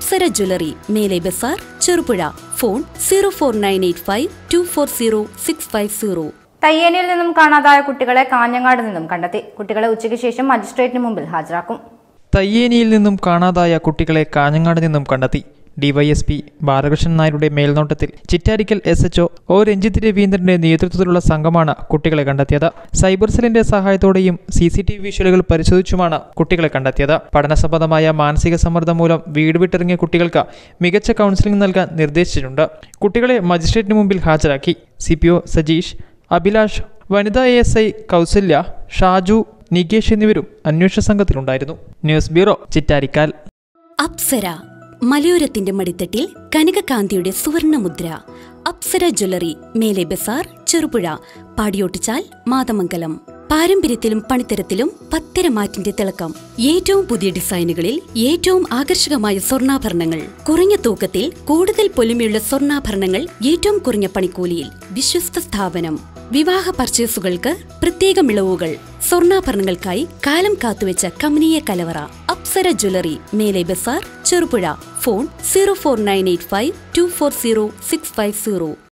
Apsara jewellery Mele Bazar Cherupuzha phone zero four nine eight five two four zero six five zero തയ്യേനിയിൽ നിന്നും കാണാതായ കുട്ടികളെ കാഞ്ഞങ്ങാട് നിന്നും കണ്ടെത്തി കുട്ടികളെ ഉച്ചയ്ക്ക് ശേഷം മജിസ്ട്രേറ്റിന് മുമ്പിൽ ഹാജരാക്കും തയ്യേനിയിൽ നിന്നും കാണാതായ കുട്ടികളെ കാഞ്ഞങ്ങാട് നിന്നും കണ്ടെത്തി ഡിവൈഎസ്പി ബാലകൃഷ്ണൻ നായരുടെ മേൽനോട്ടത്തിൽ Chittarikkal S HO O Ranjith രവീന്ദ്രന്റെ നേതൃത്വത്തിലുള്ള സംഘമാണ് കുട്ടികളെ കണ്ടെത്തിയത് സൈബർ സെല്ലിന്റെ സഹായത്തോടെയും സി സി ടി വി വിഷ്വലുകൾ പരിശോധിച്ചുമാണ് കുട്ടികളെ കണ്ടെത്തിയത് പഠനസംബന്ധമായ മാനസിക സമ്മർദ്ദം മൂലം വീട് വിട്ടിറങ്ങിയ കുട്ടികൾക്ക് മികച്ച കൗൺസിലിംഗ് നൽകാൻ നിർദ്ദേശിച്ചിട്ടുണ്ട് കുട്ടികളെ മജിസ്ട്രേറ്റിന് മുമ്പിൽ ഹാജരാക്കി C P O Sajeesh Abhilash വനിതാ A S I Kousalya Shaju Nikesh എന്നിവരും അന്വേഷണ സംഘത്തിലുണ്ടായിരുന്നു ന്യൂസ് ബ്യൂറോ ചിറ്റാരിക്കാൽ അപ്സര മലയോരത്തിന്റെ മടിത്തട്ടിൽ കനകകാന്തിയുടെ സുവർണമുദ്ര അപ്സര ജ്വല്ലറി മേലെ ബസാർ ചെറുപുഴ പാടിയോട്ടിച്ചാൽ മാതമംഗലം പാരമ്പര്യത്തിലും പണിത്തരത്തിലും പത്തരമാറ്റിന്റെ തിളക്കം ഏറ്റവും പുതിയ ഡിസൈനുകളിൽ ഏറ്റവും ആകർഷകമായ സ്വർണ്ണാഭരണങ്ങൾ കുറഞ്ഞ തൂക്കത്തിൽ കൂടുതൽ പൊലിമയുള്ള സ്വർണ്ണാഭരണങ്ങൾ ഏറ്റവും കുറഞ്ഞ പണിക്കൂലിയിൽ വിശ്വസ്ത സ്ഥാപനം വിവാഹ പർച്ചേസുകൾക്ക് പ്രത്യേക മിളവുകൾ സ്വർണ്ണാഭരണങ്ങൾക്കായി കാലം കാത്തുവെച്ച കമനീയ കലവറ Apsara jewellery Mele Bazar Cherupuzha phone zero four nine eight five two four zero six five zero